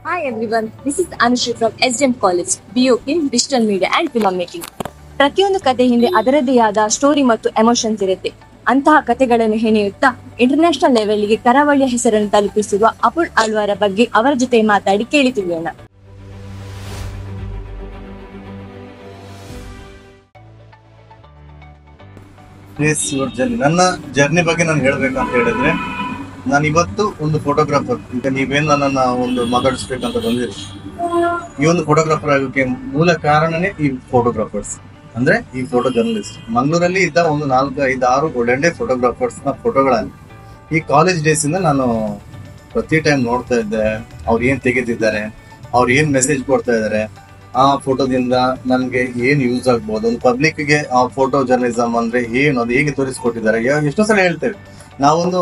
Hi everyone, this is Anushri from SDM College, BOK Digital Media and Filmmaking. ಪ್ರತಿಯೊಂದು ಕತೆ ಹಿಂದೆ ಅದರದ್ದೇ ಆದ ಸ್ಟೋರಿ ಮತ್ತು ಎಮೋಷನ್ಸ್ ಇರುತ್ತೆ ಅಂತಹ ಕತೆಗಳನ್ನು ಹೆಣೆಯುತ್ತಾ ಇಂಟರ್ನ್ಯಾಷನಲ್ ಲೆವೆಲ್ಗೆ ಕರಾವಳಿಯ ಹೆಸರನ್ನು ತಲುಪಿಸಿರುವ ಅಪುಲ್ ಅಲ್ವಾರ ಬಗ್ಗೆ ಅವರ ಜೊತೆ ಮಾತಾಡಿ ಕೇಳಿ ತಿಳಿಯೋಣ ಪ್ಲೇಸ್ ಯುವರ್ ಜರ್ನಿ ನನ್ನ ಜರ್ನಿ ಬಗ್ಗೆ ನಾನು ಹೇಳ್ಬೇಕಂತ ಹೇಳಿದ್ರೆ ನಾನು ಇವತ್ತು ಒಂದು ಫೋಟೋಗ್ರಾಫರ್ ಈಗ ನೀವೇನು ನನ್ನನ್ನ ಒಂದು ಮಾತಾಡಿಸ್ಬೇಕಂತ ಬಂದಿರಿ ಈ ಒಂದು ಫೋಟೋಗ್ರಾಫರ್ ಆಗೋಕೆ ಮೂಲ ಕಾರಣನೇ ಈ ಫೋಟೋಗ್ರಾಫರ್ಸ್ ಅಂದ್ರೆ ಈ ಫೋಟೋ ಜರ್ನಲಿಸ್ಟ್ ಮಂಗಳೂರಲ್ಲಿ ಇದ್ದ ಒಂದು ನಾಲ್ಕು ಐದು ಆರು ಒಳ್ಳೊಳ್ಳೆ ಫೋಟೋಗ್ರಾಫರ್ಸ್ ನ ಫೋಟೋಗಳಲ್ಲಿ ಈ ಕಾಲೇಜ್ ಡೇಸ್ ಇಂದ ನಾನು ಪ್ರತಿ ಟೈಮ್ ನೋಡ್ತಾ ಇದ್ದೆ ಅವ್ರು ಏನ್ ತೆಗೆದಿದ್ದಾರೆ ಅವ್ರು ಏನ್ ಮೆಸೇಜ್ ಕೊಡ್ತಾ ಇದ್ದಾರೆ ಆ ಫೋಟೋದಿಂದ ನನ್ಗೆ ಏನ್ ಯೂಸ್ ಆಗ್ಬೋದು ಒಂದು ಪಬ್ಲಿಕ್ ಗೆ ಆ ಫೋಟೋ ಜರ್ನಲಿಸಮ್ ಅಂದ್ರೆ ಏನು ಅದು ಹೇಗೆ ತೋರಿಸ್ಕೊಟ್ಟಿದ್ದಾರೆ ಯಾ- ಎಷ್ಟೋ ಸಲ ಹೇಳ್ತೇವೆ ನಾವೊಂದು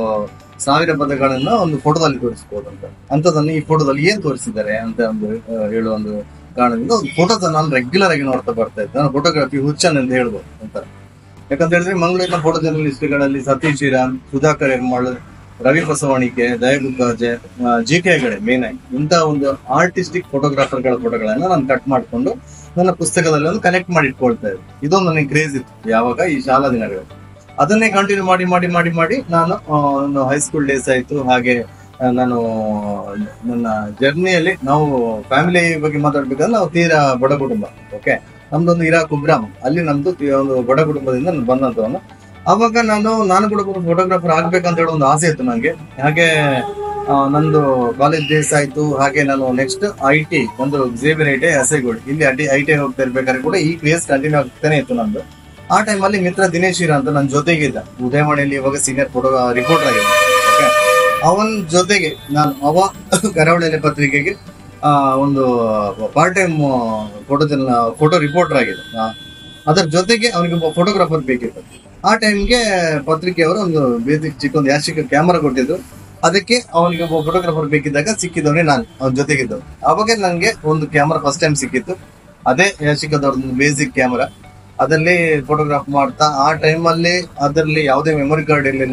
ಸಾವಿರ ಪದಗಳನ್ನ ಒಂದು ಫೋಟೋದಲ್ಲಿ ತೋರಿಸ್ಬೋದು ಅಂತ ಅಂತದನ್ನು ಈ ಫೋಟೋದಲ್ಲಿ ಏನ್ ತೋರಿಸಿದ್ದಾರೆ ಅಂತ ಒಂದು ಆ, ಹೇಳುವ ಒಂದು ಕಾರಣದಿಂದ ಒಂದು ಫೋಟೋಸ್ ನಾನು ರೆಗ್ಯುಲರ್ ಆಗಿ ನೋಡ್ತಾ ಬರ್ತಾ ಇದ್ದೆ ನಾನು ಫೋಟೋಗ್ರಫಿ ಹುಚ್ಚನ್ ಅಂತ ಹೇಳ್ಬೋದು ಅಂತ ಯಾಕಂತ ಹೇಳಿದ್ರೆ ಮಂಗಳೂರಿನ ಫೋಟೋ ಜರ್ನಲಿಸ್ಟ್ಗಳಲ್ಲಿ ಸತೀಶ್ ಶ್ರೀರಾಮ್ ಸುಧಾಕರ್ ಹೆರ್ಮಾಳ್ ರವಿ ಬಸವಣಿಕೆ ದಯಗುಪ್ತಾಜೆ ಜಿ ಕೆ ಹೆಗಡೆ ಮೇನ್ ಆಗಿ ಇಂಥ ಒಂದು ಆರ್ಟಿಸ್ಟಿಕ್ ಫೋಟೋಗ್ರಾಫರ್ಗಳ ಫೋಟೋಗಳನ್ನ ನಾನು ಕಟ್ ಮಾಡಿಕೊಂಡು ನನ್ನ ಪುಸ್ತಕದಲ್ಲಿ ಒಂದು ಕನೆಕ್ಟ್ ಮಾಡಿ ಇಟ್ಕೊಳ್ತಾ ಇದ್ದೆ ಇದೊಂದು ನನಗೆ ಕ್ರೇಜ್ ಇತ್ತು ಯಾವಾಗ ಈ ಶಾಲಾ ದಿನಗಳಲ್ಲಿ ಅದನ್ನೇ ಕಂಟಿನ್ಯೂ ಮಾಡಿ ಮಾಡಿ ಮಾಡಿ ಮಾಡಿ ನಾನು ಹೈಸ್ಕೂಲ್ ಡೇಸ್ ಆಯ್ತು ಹಾಗೆ ಆ, ನಾನು ನನ್ನ ಜರ್ನಿಯಲ್ಲಿ ನಾವು ಫ್ಯಾಮಿಲಿ ಬಗ್ಗೆ ಮಾತಾಡ್ಬೇಕಾದ್ರೆ ನಾವು ತೀರಾ ಬಡ ಕುಟುಂಬ ಓಕೆ ನಮ್ದೊಂದು ಇರಾ ಕುಗ್ರಾಮ ಅಲ್ಲಿ ನಮ್ದು ತೀರಾ ಒಂದು ಬಡ ಕುಟುಂಬದಿಂದ ನಾನು ಬಂದಂತವನು ಅವಾಗ ನಾನು ನಾನು ಕೂಡ ಒಬ್ಬ ಫೋಟೋಗ್ರಾಫರ್ ಆಗ್ಬೇಕಂತ ಹೇಳೋ ಒಂದು ಆಸೆ ಇತ್ತು ನನಗೆ ಹಾಗೆ ಆ, ನಂದು ಕಾಲೇಜ್ ಡೇಸ್ ಆಯ್ತು ಹಾಗೆ ನಾನು ನೆಕ್ಸ್ಟ್ ಐ ಟಿ ಒಂದು ಜೇಬಿರ್ ಐ ಟಿ ಹಸೆಗೋಡು ಇಲ್ಲಿ ಅಡಿ ಐ ಟಿ ಹೋಗ್ತಾ ಇರ್ಬೇಕಾದ್ರೆ ಕೂಡ ಈ ಕ್ರೇಸ್ ಕಂಟಿನ್ಯೂ ಆಗ್ತಾನೆ ಇತ್ತು ನಂದು ಆ ಟೈಮಲ್ಲಿ ಮಿತ್ರ ದಿನೇಶ್ ಹೀರಾ ಅಂತ ನನ್ನ ಜೊತೆಗಿದ್ದ ಉದಯವಾಣಿಯಲ್ಲಿ ಇವಾಗ ಸೀನಿಯರ್ ಫೋಟೋ ರಿಪೋರ್ಟರ್ ಆಗಿದೆ ಓಕೆ ಅವನ್ ಜೊತೆಗೆ ನಾನು ಅವ ಕರಾವಳಿ ಪತ್ರಿಕೆಗೆ ಆ, ಒಂದು part time photo photo reporter ಆಗಿದೆ ಆ, ಅದರ ಜೊತೆಗೆ ಅವನಿಗೆ ಒಬ್ಬ ಫೋಟೋಗ್ರಾಫರ್ ಬೇಕಿತ್ತು ಆ ಟೈಮ್ಗೆ ಪತ್ರಿಕೆಯವರು ಒಂದು ಬೇಸಿಕ್ ಚಿಕ್ಕ ಒಂದು ಯಾಶಿಕ ಕ್ಯಾಮರಾ ಕೊಟ್ಟಿದ್ರು ಅದಕ್ಕೆ ಅವನಿಗೆ ಒಬ್ಬ ಫೋಟೋಗ್ರಾಫರ್ ಬೇಕಿದ್ದಾಗ ಸಿಕ್ಕಿದವನೇ ನಾನು ಅವನ ಜೊತೆಗಿದ್ದವು ಅವಾಗ ನನಗೆ ಒಂದು ಕ್ಯಾಮರಾ ಫಸ್ಟ್ ಟೈಮ್ ಸಿಕ್ಕಿತ್ತು ಅದೇ ಯಾಶಿಕದವ್ರದ್ದು ಬೇಸಿಕ್ ಕ್ಯಾಮರಾ ಅದರಲ್ಲಿ ಫೋಟೋಗ್ರಾಫ್ ಮಾಡ್ತಾ ಆ ಟೈಮಲ್ಲಿ ಅದರಲ್ಲಿ ಯಾವುದೇ ಮೆಮೊರಿ ಕಾರ್ಡ್ ಇರಲಿಲ್ಲ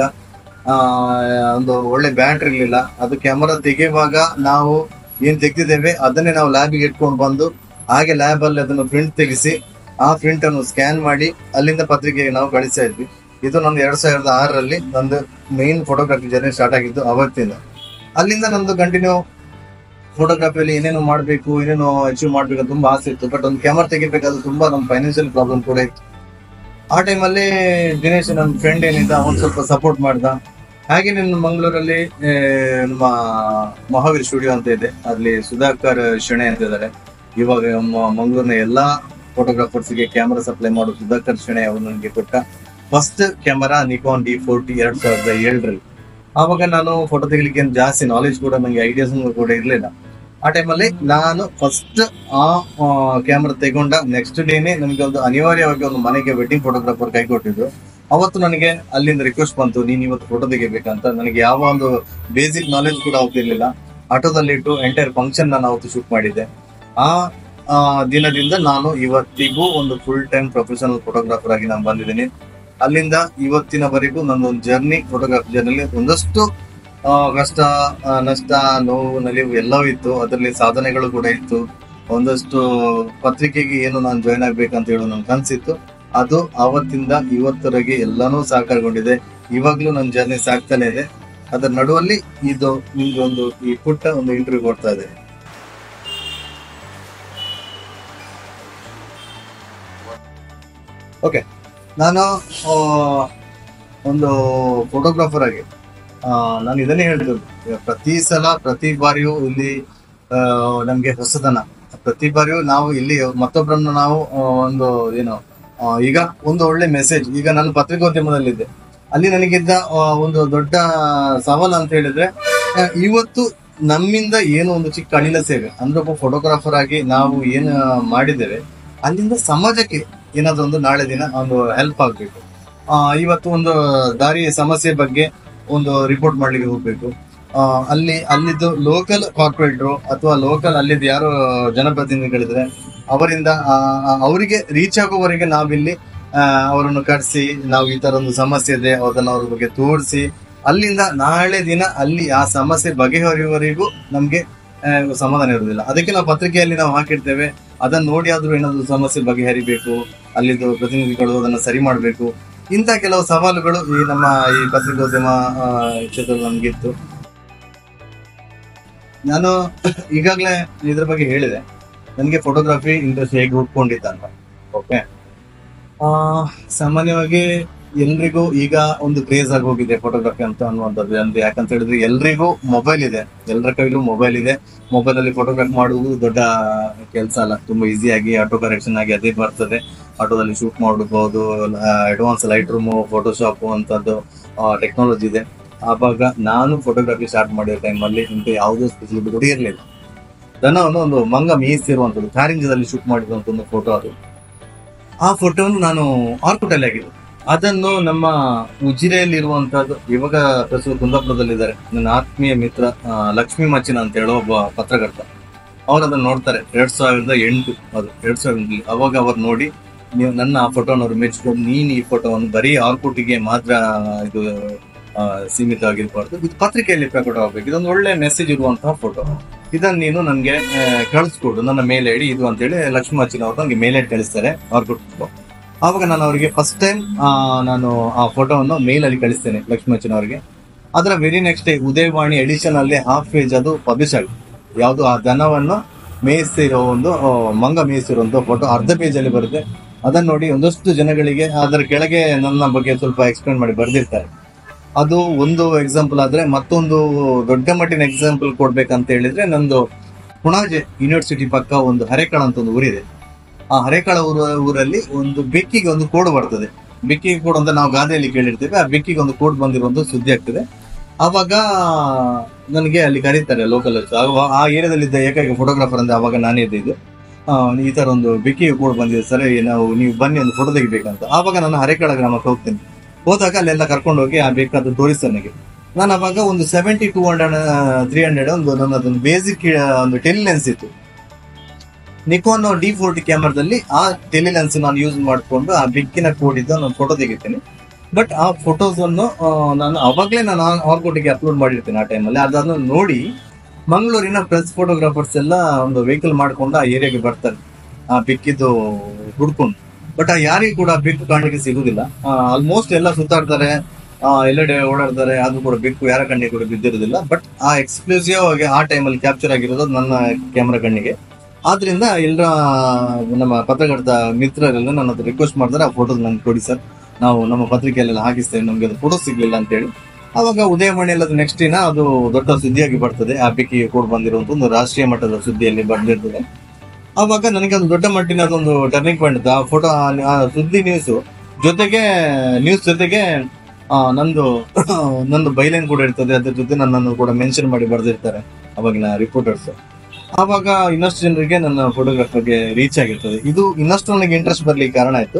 ಒಂದು ಒಳ್ಳೆ ಬ್ಯಾಟ್ರಿ ಇರಲಿಲ್ಲ ಅದು ಕ್ಯಾಮರಾ ತೆಗೆಯುವಾಗ ನಾವು ಏನ್ ತೆಗ್ದಿದ್ದೇವೆ ಅದನ್ನೇ ನಾವು ಲ್ಯಾಬಿಗೆ ಇಟ್ಕೊಂಡು ಬಂದು ಹಾಗೆ ಲ್ಯಾಬ್ ಅಲ್ಲಿ ಅದನ್ನು ಪ್ರಿಂಟ್ ತೆಗೆಸಿ ಆ ಪ್ರಿಂಟ್ ಅನ್ನು ಸ್ಕ್ಯಾನ್ ಮಾಡಿ ಅಲ್ಲಿಂದ ಪತ್ರಿಕೆಗೆ ನಾವು ಕಳಿಸ್ತಾ ಇದ್ವಿ ಇದು ನಂದು ಎರಡ್ ಸಾವಿರದ ಆರರಲ್ಲಿ ನಂದು ಮೇನ್ ಫೋಟೋಗ್ರಫಿ ಜರ್ನಿ ಸ್ಟಾರ್ಟ್ ಆಗಿದ್ದು ಅವತ್ತಿಂದ ಅಲ್ಲಿಂದ ನಂದು ಕಂಟಿನ್ಯೂ ಫೋಟೋಗ್ರಫಿಯಲ್ಲಿ ಏನೇನು ಮಾಡಬೇಕು ಏನೇನು ಅಚೀವ್ ಮಾಡ್ಬೇಕು ಅಂತ ತುಂಬಾ ಆಸೆ ಇತ್ತು ಬಟ್ ಒಂದು ಕ್ಯಾಮರಾ ತೆಗಿಬೇಕಾದ್ರೆ ತುಂಬಾ ನಮ್ಮ ಫೈನಾನ್ಷಿಯಲ್ ಪ್ರಾಬ್ಲಮ್ ಕೂಡ ಇತ್ತು ಆ ಟೈಮಲ್ಲಿ ದಿನೇಶ್ ನನ್ನ ಫ್ರೆಂಡ್ ಏನಿದ್ದ ಅವನ್ ಸ್ವಲ್ಪ ಸಪೋರ್ಟ್ ಮಾಡ್ದ ಹಾಗೆ ನನ್ನ ಮಂಗಳೂರಲ್ಲಿ ಆ, ನಮ್ಮ ಮಹಾವೀರ್ ಸ್ಟುಡಿಯೋ ಅಂತ ಇದೆ ಅಲ್ಲಿ ಸುಧಾಕರ್ ಶೆಣೆ ಅಂತ ಇದ್ದಾರೆ ಇವಾಗ ನಮ್ಮ ಮಂಗಳೂರಿನ ಎಲ್ಲಾ ಫೋಟೋಗ್ರಾಫರ್ಸ್ಗೆ ಕ್ಯಾಮರಾ ಸಪ್ಲೈ ಮಾಡೋ ಸುಧಾಕರ್ ಶೆಣೆ ಅವರು ನನಗೆ ಕೊಟ್ಟ first camera Nikon D forty ಎರಡ್ ಸಾವಿರದ ಏಳರಲ್ಲಿ ಆವಾಗ ನಾನು ಫೋಟೋ ತೆಗಿಲಿಕ್ಕೆ ಏನ್ ಜಾಸ್ತಿ ನಾಲೆಜ್ ಕೂಡ ನನಗೆ ಐಡಿಯಾಸ್ ಕೂಡ ಇರಲಿಲ್ಲ ಆ ಟೈಮಲ್ಲಿ ನಾನು ಫಸ್ಟ್ ಆ ಕ್ಯಾಮ್ರಾ ತೆಗೊಂಡ ನೆಕ್ಸ್ಟ್ ಡೇನೆ ನನಗೆ ಒಂದು ಅನಿವಾರ್ಯವಾಗಿ ಒಂದು ಮನೆಗೆ ವೆಡ್ಡಿಂಗ್ ಫೋಟೋಗ್ರಾಫರ್ ಕೈ ಕೊಟ್ಟಿದ್ದು ಅವತ್ತು ನನಗೆ ಅಲ್ಲಿಂದ ರಿಕ್ವೆಸ್ಟ್ ಬಂತು ನೀನ್ ಇವತ್ತು ಫೋಟೋ ತೆಗಿಬೇಕಂತ ನನಗೆ ಯಾವ ಒಂದು ಬೇಸಿಕ್ ನಾಲೆಜ್ ಕೂಡ ಹೋಗ್ತಿರ್ಲಿಲ್ಲ ಆಟೋದಲ್ಲಿಟ್ಟು ಎಂಟೈರ್ ಫಂಕ್ಷನ್ ನಾನು ಅವತ್ತು ಶೂಟ್ ಮಾಡಿದ್ದೆ ಆ ಆ, ದಿನದಿಂದ ನಾನು ಇವತ್ತಿಗೂ ಒಂದು ಫುಲ್ ಟೈಮ್ ಪ್ರೊಫೆಷನಲ್ ಫೋಟೋಗ್ರಾಫರ್ ಆಗಿ ನಾನು ಬಂದಿದ್ದೀನಿ ಅಲ್ಲಿಂದ ಇವತ್ತಿನವರೆಗೂ ನನ್ನೊಂದು ಜರ್ನಿ ಫೋಟೋಗ್ರಾಫಿ ಜರ್ನಿಲಿ ಒಂದಷ್ಟು ಆ, ಕಷ್ಟ ಆ, ನಷ್ಟ ನೋವು ನಲಿವು ಎಲ್ಲವೂ ಇತ್ತು ಅದರಲ್ಲಿ ಸಾಧನೆಗಳು ಕೂಡ ಇತ್ತು ಒಂದಷ್ಟು ಪತ್ರಿಕೆಗೆ ಏನು ನಾನು ಜಾಯ್ನ್ ಆಗ್ಬೇಕಂತ ಹೇಳೋ ನನ್ನ ಕನ್ಸಿತ್ತು ಅದು ಅವತ್ತಿಂದ ಇವತ್ತರೆಗೆ ಎಲ್ಲಾನು ಸಾಕಾರಗೊಂಡಿದೆ ಇವಾಗ್ಲೂ ನನ್ನ ಜರ್ನಿ ಸಾಕ್ತಾನೆ ಇದೆ ಅದರ ನಡುವಲ್ಲಿ ಇದು ನಿಮ್ಗೆ ಒಂದು ಈ ಪುಟ್ಟ ಒಂದು ಇಂಟರ್ವ್ಯೂ ಕೊಡ್ತಾ ಇದೆ ಓಕೆ ನಾನು ಆ, ಒಂದು ಫೋಟೋಗ್ರಾಫರ್ ಆಗಿ ಆ, ನಾನು ಇದನ್ನೇ ಹೇಳ್ತಿದ್ದು ಈಗ ಪ್ರತಿ ಸಲ ಪ್ರತಿ ಬಾರಿಯೂ ಇಲ್ಲಿ ಆ, ನಮ್ಗೆ ಹೊಸತನ ಪ್ರತಿ ಬಾರಿಯೂ ನಾವು ಇಲ್ಲಿ ಮತ್ತೊಬ್ಬರನ್ನು ನಾವು ಆ, ಒಂದು ಏನು ಆ, ಈಗ ಒಂದು ಒಳ್ಳೆ ಮೆಸೇಜ್ ಈಗ ನಾನು ಪತ್ರಿಕೋದ್ಯಮದಲ್ಲಿದ್ದೆ ಅಲ್ಲಿ ನನಗಿದ್ದ ಆ, ಒಂದು ದೊಡ್ಡ ಸವಾಲು ಅಂತ ಹೇಳಿದ್ರೆ ಆ, ಇವತ್ತು ನಮ್ಮಿಂದ ಏನು ಒಂದು ಚಿಕ್ಕ ಅಣಿಲ ಸೇವೆ ಅಂದ್ರೆ ಒಬ್ಬ ಫೋಟೋಗ್ರಾಫರ್ ಆಗಿ ನಾವು ಏನು ಮಾಡಿದ್ದೇವೆ ಅಲ್ಲಿಂದ ಸಮಾಜಕ್ಕೆ ಏನಾದ್ರು ಒಂದು ನಾಳೆ ದಿನ ಒಂದು ಹೆಲ್ಪ್ ಆಗ್ಬೇಕು ಆ, ಇವತ್ತು ಒಂದು ದಾರಿ ಸಮಸ್ಯೆ ಬಗ್ಗೆ ಒಂದು ರಿಪೋರ್ಟ್ ಮಾಡ್ಲಿಕ್ಕೆ ಹೋಗ್ಬೇಕು ಆ, ಅಲ್ಲಿ ಅಲ್ಲಿದ್ದು ಲೋಕಲ್ ಕಾರ್ಪೊರೇಟ್ರು ಅಥವಾ ಲೋಕಲ್ ಅಲ್ಲಿದ್ದು ಯಾರು ಜನಪ್ರತಿನಿಧಿಗಳಿದ್ರೆ ಅವರಿಂದ ಆ, ಆ, ಅವರಿಗೆ ರೀಚ್ ಆಗುವವರೆಗೆ ನಾವಿಲ್ಲಿ ಆ, ಅವರನ್ನು ಕರೆಸಿ ನಾವು ಈ ತರ ಒಂದು ಸಮಸ್ಯೆ ಇದೆ ಅದನ್ನ ಅವ್ರ ಬಗ್ಗೆ ತೋರಿಸಿ ಅಲ್ಲಿಂದ ನಾಳೆ ದಿನ ಅಲ್ಲಿ ಆ ಸಮಸ್ಯೆ ಬಗೆಹರಿಯುವವರೆಗೂ ನಮ್ಗೆ ಆ, ಸಮಾಧಾನ ಇರುವುದಿಲ್ಲ ಅದಕ್ಕೆ ನಾವು ಪತ್ರಿಕೆಯಲ್ಲಿ ನಾವು ಹಾಕಿರ್ತೇವೆ ಅದನ್ನ ನೋಡಿ ಆದ್ರೂ ಏನಾದ್ರು ಸಮಸ್ಯೆ ಬಗೆಹರಿಬೇಕು ಅಲ್ಲಿದ್ದು ಪ್ರತಿನಿಧಿಗಳು ಅದನ್ನ ಸರಿ ಮಾಡಬೇಕು ಇಂಥ ಕೆಲವು ಸವಾಲುಗಳು ಈ ನಮ್ಮ ಈ ಪತ್ರಿಕೋದ್ಯಮ ಆ, ಕ್ಷೇತ್ರದಲ್ಲಿ ನಮ್ಗಿತ್ತು ನಾನು ಈಗಾಗಲೇ ಇದ್ರ ಬಗ್ಗೆ ಹೇಳಿದೆ ನನಗೆ ಫೋಟೋಗ್ರಫಿ ಇಂಟ್ರೆಸ್ಟ್ ಹೇಗೆ ಹುಟ್ಕೊಂಡಿದ್ದ ಅಂತ ಓಕೆ ಸಾಮಾನ್ಯವಾಗಿ ಎಲ್ರಿಗೂ ಈಗ ಒಂದು ಕ್ರೇಜ್ ಆಗಿ ಹೋಗಿದೆ ಫೋಟೋಗ್ರಫಿ ಅಂತ ಅನ್ನುವಂಥದ್ದು ಅಂದ್ರೆ ಯಾಕಂತ ಹೇಳಿದ್ರೆ ಎಲ್ರಿಗೂ ಮೊಬೈಲ್ ಇದೆ ಎಲ್ಲರ ಕೈಲೂ ಮೊಬೈಲ್ ಇದೆ ಮೊಬೈಲ್ ಅಲ್ಲಿ ಫೋಟೋಗ್ರಾಫ್ ಮಾಡುವುದು ದೊಡ್ಡ ಕೆಲಸ ಅಲ್ಲ ತುಂಬಾ ಈಸಿಯಾಗಿ ಆಟೋ ಕರೆಕ್ಷನ್ ಆಗಿ ಅದೇ ಬರ್ತದೆ ಆಟೋದಲ್ಲಿ ಶೂಟ್ ಮಾಡಬಹುದು ಅಡ್ವಾನ್ಸ್ ಲೈಟ್ ರೂಮ್ ಫೋಟೋಶಾಪ್ ಅಂತದ್ದು ಟೆಕ್ನಾಲಜಿ ಇದೆ ಆವಾಗ ನಾನು ಫೋಟೋಗ್ರಫಿ ಸ್ಟಾರ್ಟ್ ಮಾಡಿದ ಟೈಮಲ್ಲಿ ಇಂಥ ಯಾವುದೋ ಸ್ಪೆಸಿಲಿಟಿ ಕೂಡ ಇರಲಿಲ್ಲ ದನವನ್ನು ಒಂದು ಮಂಗ ಮೇಯಿಸಿರುವಂಥದ್ದು ಕಾರಿಂಜದಲ್ಲಿ ಶೂಟ್ ಮಾಡಿರುವಂತ ಒಂದು ಫೋಟೋ ಅದು ಆ ಫೋಟೋವನ್ನು ನಾನು ಆರ್ಕುಟಲ್ಲಿ ಆಗಿದ್ದು ಅದನ್ನು ನಮ್ಮ ಉಜಿರೆಯಲ್ಲಿರುವಂತಹದ್ದು ಇವಾಗ ಪ್ರಸ್ತುತ ಕುಂದಾಪುರದಲ್ಲಿದ್ದಾರೆ ನನ್ನ ಆತ್ಮೀಯ ಮಿತ್ರ ಆ, ಲಕ್ಷ್ಮೀ ಮಚ್ಚಿನ ಅಂತ ಹೇಳೋ ಒಬ್ಬ ಪತ್ರಕರ್ತ ಅವ್ರು ಅದನ್ನ ನೋಡ್ತಾರೆ ಎರಡ್ ಸಾವಿರದ ಎಂಟು ಅದು ಎರಡ್ ಸಾವಿರದ ಅವಾಗ ಅವ್ರು ನೋಡಿ ನೀವು ನನ್ನ ಆ ಫೋಟೋನ ಅವ್ರು ಮೆಚ್ಕೊಂಡು ನೀನ್ ಈ ಫೋಟೋವನ್ನು ಬರೀ ಆರ್ಕುಟಿಗೆ ಮಾತ್ರ ಇದು ಆ, ಸೀಮಿತವಾಗಿರ್ಬಾರ್ದು ಇದು ಪತ್ರಿಕೆಯಲ್ಲಿ ಪ್ರಕಟ ಆಗ್ಬೇಕು ಇದೊಂದು ಒಳ್ಳೆ ಮೆಸೇಜ್ ಇರುವಂತಹ ಫೋಟೋ ಇದನ್ನ ನೀನು ನನಗೆ ಕಳಿಸ್ಕೊಡು ನನ್ನ ಮೇಲ್ ಐಡಿ ಇದು ಅಂತೇಳಿ ಲಕ್ಷ್ಮೀ ಮಚ್ಚಿನ ಅವ್ರು ನನಗೆ ಮೇಲ್ ಐಡಿ ಕಳಿಸ್ತಾರೆ ಆರ್ಕುಟ್ ಆವಾಗ ನಾನು ಅವರಿಗೆ ಫಸ್ಟ್ ಟೈಮ್ ನಾನು ಆ ಫೋಟೋವನ್ನು ಮೇಲ್ ಅಲ್ಲಿ ಕಳಿಸ್ತೇನೆ ಲಕ್ಷ್ಮೀ ಮಚ್ಚಿನ ಅವರಿಗೆ ಅದರ very next day Udayavani edition ಅಲ್ಲಿ ಹಾಫ್ ಪೇಜ್ ಅದು ಪಬ್ಲಿಷ್ ಆಗುತ್ತೆ ಯಾವುದು ಆ ದನವನ್ನು ಮೇಯಿಸ್ತಿರೋ ಒಂದು ಆ, ಮಂಗ ಮೇಯಿಸಿರುವಂತ ಫೋಟೋ ಅರ್ಧ ಪೇಜ್ ಅಲ್ಲಿ ಬರುತ್ತೆ ಅದನ್ನ ನೋಡಿ ಒಂದಷ್ಟು ಜನಗಳಿಗೆ ಅದರ ಕೆಳಗೆ ನನ್ನ ಬಗ್ಗೆ ಸ್ವಲ್ಪ ಎಕ್ಸ್ಪ್ಲೇನ್ ಮಾಡಿ ಬರ್ದಿರ್ತಾರೆ ಅದು ಒಂದು ಎಕ್ಸಾಂಪಲ್ ಆದ್ರೆ ಮತ್ತೊಂದು ದೊಡ್ಡ ಮಟ್ಟಿನ ಎಕ್ಸಾಂಪಲ್ ಕೊಡ್ಬೇಕಂತ ಹೇಳಿದ್ರೆ ನಂದು ಪುಣಾಜೆ ಯೂನಿವರ್ಸಿಟಿ ಪಕ್ಕ ಒಂದು ಹರೇಕಾಳ ಅಂತ ಒಂದು ಊರಿದೆ ಆ ಹರೇಕಾಳ ಊರ ಊರಲ್ಲಿ ಒಂದು ಬೆಕ್ಕಿಗೆ ಒಂದು ಕೋಡ್ ಬರ್ತದೆ ಬೆಕ್ಕಿಗೆ ಕೋಡ್ ಅಂತ ನಾವು ಗಾದೆಯಲ್ಲಿ ಕೇಳಿರ್ತೇವೆ ಆ ಬೆಕ್ಕಿಗೆ ಒಂದು ಕೋಡ್ ಬಂದಿರುವಂತ ಸುದ್ದಿ ಆಗ್ತದೆ ಅವಾಗ ನನಗೆ ಅಲ್ಲಿ ಕರೀತಾರೆ ಲೋಕಲ್ ಆ ಏರಿಯಾದಲ್ಲಿದ್ದ ಏಕೈಕ ಫೋಟೋಗ್ರಾಫರ್ ಅಂದ್ರೆ ಅವಾಗ ನಾನೇ ಇದ್ದಿದ್ದು ಆ, ಈ ತರ ಒಂದು ಬೆಕ್ಕಿಗೆ ಕೋಡ್ ಬಂದಿದೆ ಸರ್ ನಾವು ನೀವು ಬನ್ನಿ ಒಂದು ಫೋಟೋ ತೆಗಿಬೇಕಂತ ಆವಾಗ ನಾನು ಹರೇಕಾಳ ಗ್ರಾಮಕ್ಕೆ ಹೋಗ್ತೇನೆ ಹೋದಾಗ ಅಲ್ಲೆಲ್ಲ ಕರ್ಕೊಂಡು ಹೋಗಿ ಆ ಬೇಕಾದ ತೋರಿಸ್ತಾರೆ ನನಗೆ ನಾನು ಅವಾಗ ಒಂದು seventy two hundred three hundred ಒಂದು ನನ್ನದೊಂದು ಬೇಸಿಕ್ ಒಂದು ಟೆಲಿ ಲೆನ್ಸ್ ಇತ್ತು ನಿಕೋನ್ ಡಿ ಫೋರ್ಟಿ ಕ್ಯಾಮರಾದಲ್ಲಿ ಆ ಟೆಲಿ ಲೆನ್ಸ್ ನಾನು ಯೂಸ್ ಮಾಡಿಕೊಂಡು ಆ ಬೆಕ್ಕಿನ ಕೋಡಿದ್ದು ನಾನು ಫೋಟೋ ತೆಗಿತೇನೆ ಬಟ್ ಆ ಫೋಟೋಸ್ ಅನ್ನು ಆ, ನಾನು ಅವಾಗಲೇ ನಾನು ಆರ್ಕೋಟಿಗೆ ಅಪ್ಲೋಡ್ ಮಾಡಿರ್ತೇನೆ ಆ ಟೈಮಲ್ಲಿ ಅದನ್ನು ನೋಡಿ ಮಂಗಳೂರಿನ ಪ್ರೆಸ್ ಫೋಟೋಗ್ರಾಫರ್ಸ್ ಎಲ್ಲ ಒಂದು ವೆಹಿಕಲ್ ಮಾಡ್ಕೊಂಡು ಆ ಏರಿಯಾಗೆ ಬರ್ತಾರೆ ಆ ಬೆಕ್ಕಿದ್ದು ಹುಡ್ಕೊಂಡು ಬಟ್ ಆ ಯಾರಿಗೂ ಕೂಡ ಬೆಕ್ಕು ಕಾಣಲಿಕ್ಕೆ ಸಿಗುದಿಲ್ಲ ಆಲ್ಮೋಸ್ಟ್ ಎಲ್ಲ ಸುತ್ತಾಡ್ತಾರೆ ಆ, ಎಲ್ಲೆಡೆ ಓಡಾಡ್ತಾರೆ ಅದು ಕೂಡ ಬೆಕ್ಕು ಯಾರ ಕಣ್ಣಿಗೆ ಕೂಡ ಬಿದ್ದಿರೋದಿಲ್ಲ ಬಟ್ ಆ ಎಕ್ಸ್ಕ್ಲೂಸಿವ್ ಆಗಿ ಆ ಟೈಮಲ್ಲಿ ಕ್ಯಾಪ್ಚರ್ ಆಗಿರೋದು ನನ್ನ ಕ್ಯಾಮ್ರಾ ಕಣ್ಣಿಗೆ ಆದ್ರಿಂದ ಎಲ್ಲರ ನಮ್ಮ ಪತ್ರಕರ್ತ ಮಿತ್ರರೆಲ್ಲ ನನ್ನ ಹತ್ರ ರಿಕ್ವೆಸ್ಟ್ ಮಾಡ್ತಾರೆ ಆ ಫೋಟೋಸ್ ನಂಗೆ ಕೊಡಿ ಸರ್ ನಾವು ನಮ್ಮ ಪತ್ರಿಕೆಯಲ್ಲೆಲ್ಲ ಹಾಕಿಸ್ತೇವೆ ನಮ್ಗೆ ಅದು ಫೋಟೋ ಸಿಗ್ಲಿಲ್ಲ ಅಂತೇಳಿ ಅವಾಗ ಉದಯವಾಣಿಯಲ್ಲಿ ಅದು ನೆಕ್ಸ್ಟ್ ದಿನ ಅದು ದೊಡ್ಡ ಸುದ್ದಿಯಾಗಿ ಬರ್ತದೆ ಆ ಬೆಕ್ಕಿ ಕೂಡ ಬಂದಿರುವಂತ ಒಂದು ರಾಷ್ಟ್ರೀಯ ಮಟ್ಟದ ಸುದ್ದಿಯಲ್ಲಿ ಬಂದಿರ್ತದೆ ಅವಾಗ ನನಗೆ ಒಂದು ದೊಡ್ಡ ಮಟ್ಟಿನ ಅದೊಂದು ಟರ್ನಿಂಗ್ ಪಾಯಿಂಟ್ ಆ ಫೋಟೋ ಆ ಸುದ್ದಿ ನ್ಯೂಸ್ ಜೊತೆಗೆ ನ್ಯೂಸ್ ಜೊತೆಗೆ ಆ, ನಂದು ನಂದು ಬೈಲೈನ್ ಕೂಡ ಇರ್ತದೆ ಅದ್ರ ಜೊತೆ ನನ್ನನ್ನು ಕೂಡ ಮೆನ್ಷನ್ ಮಾಡಿ ಬರೆದಿರ್ತಾರೆ ಅವಾಗಿನ ರಿಪೋರ್ಟರ್ಸ್ ಆವಾಗ ಇನ್ನಷ್ಟು ಜನರಿಗೆ ನನ್ನ ಫೋಟೋಗ್ರಾಫರ್ಗೆ ರೀಚ್ ಆಗಿರ್ತದೆ ಇದು ಇನ್ನಷ್ಟು ನನಗೆ ಇಂಟ್ರೆಸ್ಟ್ ಬರ್ಲಿಕ್ಕೆ ಕಾರಣ ಆಯ್ತು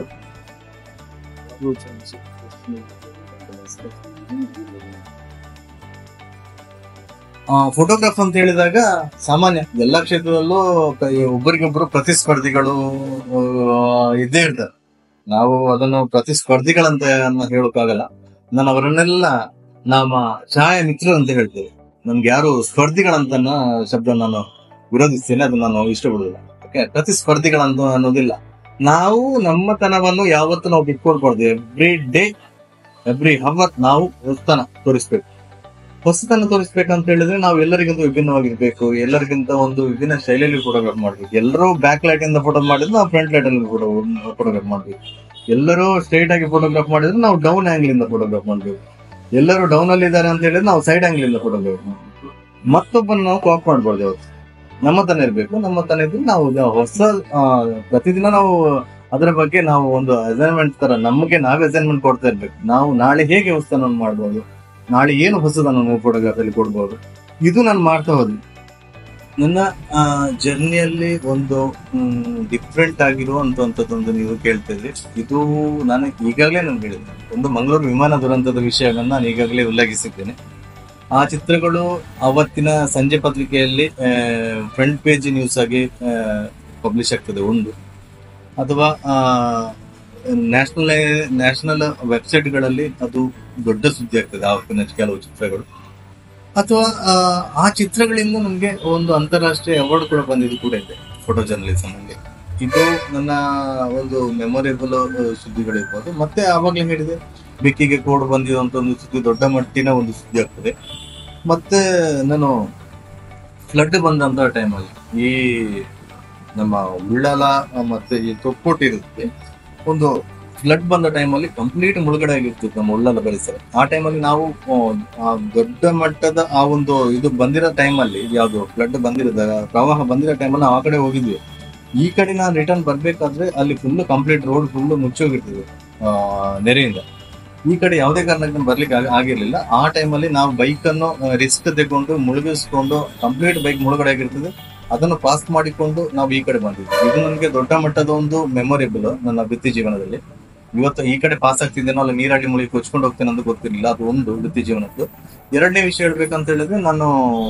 ಫೋಟೋಗ್ರಾಫ್ ಅಂತ ಹೇಳಿದಾಗ ಸಾಮಾನ್ಯ ಎಲ್ಲಾ ಕ್ಷೇತ್ರದಲ್ಲೂ ಕ- ಒಬ್ಬರಿಗೊಬ್ಬರು ಪ್ರತಿಸ್ಪರ್ಧಿಗಳು ಆ, ಇದ್ದೇ ಇರ್ತಾರೆ ನಾವು ಅದನ್ನು ಪ್ರತಿಸ್ಪರ್ಧಿಗಳಂತ ಅನ್ನ ಹೇಳೋಕ್ಕಾಗಲ್ಲ ನಾನು ಅವರನ್ನೆಲ್ಲ ನಮ್ಮ ಛಾಯಾ ಮಿತ್ರರು ಅಂತ ಹೇಳ್ತೇವೆ ನನ್ಗೆ ಯಾರು ಸ್ಪರ್ಧಿಗಳಂತ ಶಬ್ದ ನಾನು ವಿರೋಧಿಸ್ತೇನೆ ಅದು ನಾನು ಇಷ್ಟಪಡುದಿಲ್ಲ ಓಕೆ ಪ್ರತಿಸ್ಪರ್ಧಿಗಳಂತ ಅನ್ನೋದಿಲ್ಲ ನಾವು ನಮ್ಮತನವನ್ನು ಯಾವತ್ತು ನಾವು ಬಿಟ್ಕೊಳ್ಬಾರ್ದು ಎವ್ರಿ ಡೇ ಎವ್ರಿ ಹವರ್ ನಾವು ಹೊಸತನ ತೋರಿಸ್ಬೇಕು ಹೊಸತನ ತೋರಿಸ್ಬೇಕಂತ ಹೇಳಿದ್ರೆ ನಾವು ಎಲ್ಲರಿಗಿಂತ ವಿಭಿನ್ನವಾಗಿರ್ಬೇಕು ಎಲ್ಲರಿಗಿಂತ ಒಂದು ವಿಭಿನ್ನ ಶೈಲಿಯಲ್ಲಿ ಫೋಟೋಗ್ರಾಫ್ ಮಾಡ್ಬೇಕು ಎಲ್ಲರೂ ಬ್ಯಾಕ್ ಲೈಟ್ ಇಂದ ಫೋಟೋ ಮಾಡಿದ್ರೆ ನಾವು ಫ್ರಂಟ್ ಲೈಟ್ ಅಲ್ಲಿ ಫೋಟೋ ಫೋಟೋಗ್ರಾಫ್ ಮಾಡ್ಬೇಕು ಎಲ್ಲರೂ ಸ್ಟ್ರೈಟ್ ಆಗಿ ಫೋಟೋಗ್ರಾಫ್ ಮಾಡಿದ್ರೆ ನಾವು ಡೌನ್ ಆಂಗಲ್ ಇಂದ ಫೋಟೋಗ್ರಾಫ್ ಮಾಡ್ಬೇಕು ಎಲ್ಲರೂ ಡೌನ್ ಅಲ್ಲಿ ಇದ್ದಾರೆ ಅಂತ ಹೇಳಿದ್ರೆ ನಾವು ಸೈಡ್ ಆಂಗಲ್ ಇಂದ ಫೋಟೋಗ್ರಾಫ್ ಮಾಡ್ಬೇಕು ಮತ್ತೊಬ್ಬನ ನಾವು ಕಾಪ್ ಮಾಡ್ಬಾರ್ದು ಯಾವತ್ತು ನಮ್ಮ ತನ ಇರ್ಬೇಕು ನಮ್ಮ ತನ ಇದ್ರೆ ನಾವು ಇದು ಹೊಸ ಆ, ಪ್ರತಿದಿನ ನಾವು ಅದರ ಬಗ್ಗೆ ನಾವು ಒಂದು ಅಸೈನ್ಮೆಂಟ್ ತರ ನಮಗೆ ನಾವೇ ಅಸೈನ್ಮೆಂಟ್ ಕೊಡ್ತಾ ಇರ್ಬೇಕು ನಾವು ನಾಳೆ ಹೇಗೆ ಹೊಸತನವನ್ನು ಮಾಡ್ಬೋದು ನಾಳೆ ಏನು ಹೊಸದನ್ನು ನಾವು ಫೋಟೋಗ್ರಾಫಿಯಲ್ಲಿ ಕೊಡ್ಬೋದು ಇದು ನಾನು ಮಾಡ್ತಾ ಹೋದ್ವಿ ನನ್ನ ಜರ್ನಿಯಲ್ಲಿ ಒಂದು ಡಿಫ್ರೆಂಟ್ ಆಗಿರುವಂತದ್ದು ನೀವು ಕೇಳ್ತಿದ್ರಿ ಇದು ನಾನು ಈಗಾಗಲೇ ನಾನು ಹೇಳಿದೆ ಒಂದು ಮಂಗಳೂರು ವಿಮಾನ ದುರಂತದ ವಿಷಯವನ್ನು ನಾನು ಈಗಾಗಲೇ ಉಲ್ಲೇಖಿಸಿದ್ದೇನೆ ಆ ಚಿತ್ರಗಳು ಅವತ್ತಿನ ಸಂಜೆ ಪತ್ರಿಕೆಯಲ್ಲಿ ಫ್ರಂಟ್ ಪೇಜ್ ನ್ಯೂಸ್ ಆಗಿ ಪಬ್ಲಿಷ್ ಆಗ್ತದೆ ಒಂದು ಅಥವಾ ನ್ಯಾಷನಲ್ ನ್ಯಾಷನಲ್ ವೆಬ್ಸೈಟ್ಗಳಲ್ಲಿ ಅದು ದೊಡ್ಡ ಸುದ್ದಿ ಆಗ್ತದೆ ಆವತ್ತಿನ ಕೆಲವು ಚಿತ್ರಗಳು ಅಥವಾ ಆ, ಆ ಚಿತ್ರಗಳಿಂದ ನಮಗೆ ಒಂದು ಅಂತಾರಾಷ್ಟ್ರೀಯ ಅವಾರ್ಡ್ ಕೂಡ ಬಂದಿದ್ದು ಕೂಡ ಇದೆ ಫೋಟೋ ಜರ್ನಲಿಸಮ್ ಅಲ್ಲಿ ಇದು ನನ್ನ ಒಂದು ಮೆಮೊರೇಬಲ್ ಸುದ್ದಿಗಳಿರ್ಬೋದು ಮತ್ತೆ ಆವಾಗಲೇ ಹೇಳಿದೆ ಬೆಕ್ಕಿಗೆ ಕೋಡ್ ಬಂದಿರುವಂತ ಒಂದು ಸುದ್ದಿ ದೊಡ್ಡ ಮಟ್ಟಿನ ಒಂದು ಸುದ್ದಿ ಆಗ್ತದೆ ಮತ್ತೆ ನಾನು ಫ್ಲಡ್ ಬಂದಂತ ಟೈಮಲ್ಲಿ ಈ ನಮ್ಮ ಉಳ್ಳಾಲ ಮತ್ತೆ ಈ ತೊಕ್ಕೋಟಿ ಇರುತ್ತೆ ಒಂದು ಫ್ಲಡ್ ಬಂದ ಟೈಮಲ್ಲಿ ಕಂಪ್ಲೀಟ್ ಮುಳುಗಡೆ ಆಗಿರ್ತಿತ್ತು ನಮ್ಮ ಉಳ್ಳಾಲ ಪರಿಸರ ಆ ಟೈಮಲ್ಲಿ ನಾವು ಆ, ಆ ದೊಡ್ಡ ಮಟ್ಟದ ಆ ಒಂದು ಇದು ಬಂದಿರೋ ಟೈಮಲ್ಲಿ ಯಾವುದು ಫ್ಲಡ್ ಬಂದಿರೋದ ಪ್ರವಾಹ ಬಂದಿರೋ ಟೈಮಲ್ಲಿ ಆ ಕಡೆ ಹೋಗಿದ್ವಿ ಈ ಕಡೆ ನಾನು ರಿಟರ್ನ್ ಬರ್ಬೇಕಾದ್ರೆ ಅಲ್ಲಿ ಫುಲ್ ಕಂಪ್ಲೀಟ್ ರೋಡ್ ಫುಲ್ ಮುಚ್ಚೋಗಿರ್ತಿದ್ವಿ ಆ, ನೆರೆಯಿಂದ ಈ ಕಡೆ ಯಾವುದೇ ಕಾರಣಕ್ಕೆ ನಾನು ಬರ್ಲಿಕ್ಕೆ ಆಗ- ಆಗಿರ್ಲಿಲ್ಲ ಆ ಟೈಮಲ್ಲಿ ನಾವು ಬೈಕ್ ಅನ್ನು ರಿಸ್ಕ್ ತಗೊಂಡು ಮುಳುಗಿಸ್ಕೊಂಡು ಕಂಪ್ಲೀಟ್ ಬೈಕ್ ಮುಳುಗಡೆ ಆಗಿರ್ತದೆ ಅದನ್ನು ಪಾಸ್ ಮಾಡಿಕೊಂಡು ನಾವು ಈ ಕಡೆ ಬಂದಿದ್ವಿ ಇದು ನನಗೆ ದೊಡ್ಡ ಮಟ್ಟದ ಒಂದು ಮೆಮೊರೇಬಲ್ ನನ್ನ ವೃತ್ತಿ ಜೀವನದಲ್ಲಿ ಇವತ್ತು ಈ ಕಡೆ ಪಾಸ್ ಆಗ್ತಿದ್ದೇನೋ ಅಲ್ಲ ನೀರಾಡಿ ಮುಳುಗಿ ಕೊಚ್ಕೊಂಡು ಹೋಗ್ತೇನೆ ಅಂತ ಗೊತ್ತಿರಲಿಲ್ಲ ಅದು ಒಂದು ವೃತ್ತಿ ಜೀವನದ್ದು ಎರಡನೇ ವಿಷಯ ಹೇಳ್ಬೇಕಂತ ಹೇಳಿದ್ರೆ ನಾನು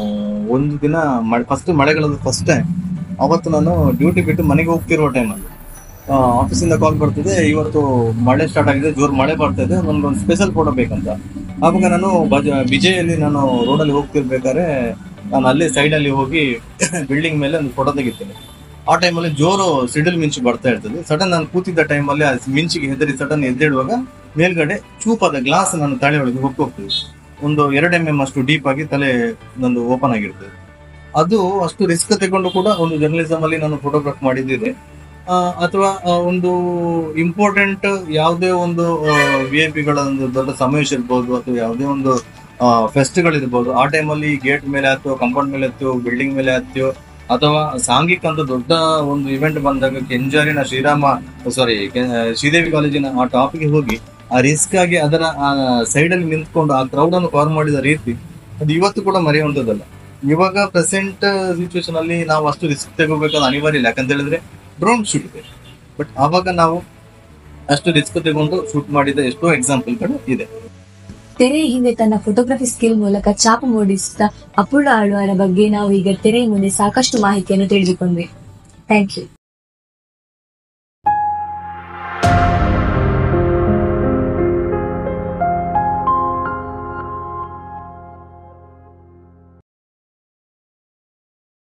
ಒಂದು ದಿನ ಫಸ್ಟ್ ಮಳೆಗಾಲದ ಫಸ್ಟ್ ಟೈಮ್ ಅವತ್ತು ನಾನು ಡ್ಯೂಟಿ ಬಿಟ್ಟು ಮನೆಗೆ ಹೋಗ್ತಿರುವ ಟೈಮಲ್ಲಿ ಆಫೀಸಿಂದ ಕಾಲ್ ಬರ್ತದೆ ಇವತ್ತು ಮಳೆ ಸ್ಟಾರ್ಟ್ ಆಗಿದೆ ಜೋರ್ ಮಳೆ ಬರ್ತಾ ಇದೆ ನನ್ಗೊಂದು ಸ್ಪೆಷಲ್ ಫೋಟೋ ಬೇಕಂತ ಆವಾಗ ನಾನು ಬಜ ವಿಜಯಲ್ಲಿ ನಾನು ರೋಡಲ್ಲಿ ಹೋಗ್ತಿರ್ಬೇಕಾದ್ರೆ ನಾನು ಅಲ್ಲೇ ಸೈಡ್ ಅಲ್ಲಿ ಹೋಗಿ ಬಿಲ್ಡಿಂಗ್ ಮೇಲೆ ಒಂದು ಫೋಟೋ ತೆಗಿತೇನೆ ಆ ಟೈಮಲ್ಲಿ ಜೋರು ಸಿಡಿಲ್ ಮಿಂಚು ಬರ್ತಾ ಇರ್ತದೆ ಸಡನ್ ನಾನು ಕೂತಿದ್ದ ಟೈಮಲ್ಲಿ ಆ ಮಿಂಚಿಗೆ ಹೆದರಿ ಸಡನ್ ಎದ್ದೇಳುವಾಗ ಮೇಲ್ಗಡೆ ಚೂಪಾದ ಗ್ಲಾಸ್ ನನ್ನ ತಲೆ ಒಳಗೆ ಹೋಗಿ ಹೋಗ್ತದೆ ಒಂದು ಎರಡು ಎಂ ಎಂ ಅಷ್ಟು ಡೀಪ್ ಆಗಿ ತಲೆ ನಂದು ಓಪನ್ ಆಗಿರ್ತದೆ ಅದು ಅಷ್ಟು ರಿಸ್ಕ್ ತಗೊಂಡು ಕೂಡ ಒಂದು ಜರ್ನಲಿಸಮ್ ಅಲ್ಲಿ ನಾನು ಫೋಟೋಗ್ರಾಫ್ ಮಾಡಿದ್ದಿದೆ ಆ, ಅಥವಾ ಆ, ಒಂದು ಇಂಪಾರ್ಟೆಂಟ್ ಯಾವುದೇ ಒಂದು ವಿ ಐ ಪಿಗಳ ಒಂದು ದೊಡ್ಡ ಸಮಾವೇಶ ಇರ್ಬೋದು ಅಥವಾ ಯಾವುದೇ ಒಂದು ಫೆಸ್ಟ್ಗಳಿರ್ಬೋದು ಆ ಟೈಮಲ್ಲಿ ಗೇಟ್ ಮೇಲೆ ಹತ್ತೋ ಕಂಪೌಂಡ್ ಮೇಲೆ ಹತ್ತೋ ಬಿಲ್ಡಿಂಗ್ ಮೇಲೆ ಹತ್ತೋ ಅಥವಾ ಸಾಂಘಿಕ ಅಂತ ದೊಡ್ಡ ಒಂದು ಇವೆಂಟ್ ಬಂದಾಗ ಕೆಂಜಾರಿನ ಶ್ರೀರಾಮ ಸಾರಿ ಶ್ರೀದೇವಿ ಕಾಲೇಜಿನ ಆ ಟಾಪಿಗೆ ಹೋಗಿ ಆ ರಿಸ್ಕ್ ಆಗಿ ಅದರ ಸೈಡ್ ಅಲ್ಲಿ ನಿಂತ್ಕೊಂಡು ಆ ಕ್ರೌಡ್ ಅನ್ನು ಕವರ್ ಮಾಡಿದ ರೀತಿ ಅದು ಇವತ್ತು ಕೂಡ ಮರೆಯುವಂತದ್ದಲ್ಲ ಇವಾಗ ಪ್ರೆಸೆಂಟ್ ಸಿಚುವೇಶನ್ ಅಲ್ಲಿ ನಾವು ಅಷ್ಟು ರಿಸ್ಕ್ ತಗೋಬೇಕಾದ ಅನಿವಾರ್ಯ ಇಲ್ಲ ಯಾಕಂತ ಹೇಳಿದ್ರೆ ಡ್ರೋನ್ ಶೂಟ್ ಇದೆ ಬಟ್ ಅವಾಗ ನಾವು ಅಷ್ಟು ರಿಸ್ಕ್ ತಗೊಂಡು ಶೂಟ್ ಮಾಡಿದ ಎಷ್ಟೋ ಎಕ್ಸಾಂಪಲ್ಗಳು ಇದೆ ತೆರೆ ಹಿಂದೆ ತನ್ನ ಫೋಟೋಗ್ರಫಿ ಸ್ಕಿಲ್ ಮೂಲಕ ಛಾಪು ಮೂಡಿಸಿದ ಅಪೂರ್ಣ ಆಳ್ವಾರ ಬಗ್ಗೆ ನಾವು ಈಗ ತೆರೆಯ ಮುಂದೆ ಸಾಕಷ್ಟು ಮಾಹಿತಿಯನ್ನು ತಿಳಿದುಕೊಂಡ್ವಿ ಥ್ಯಾಂಕ್ ಯು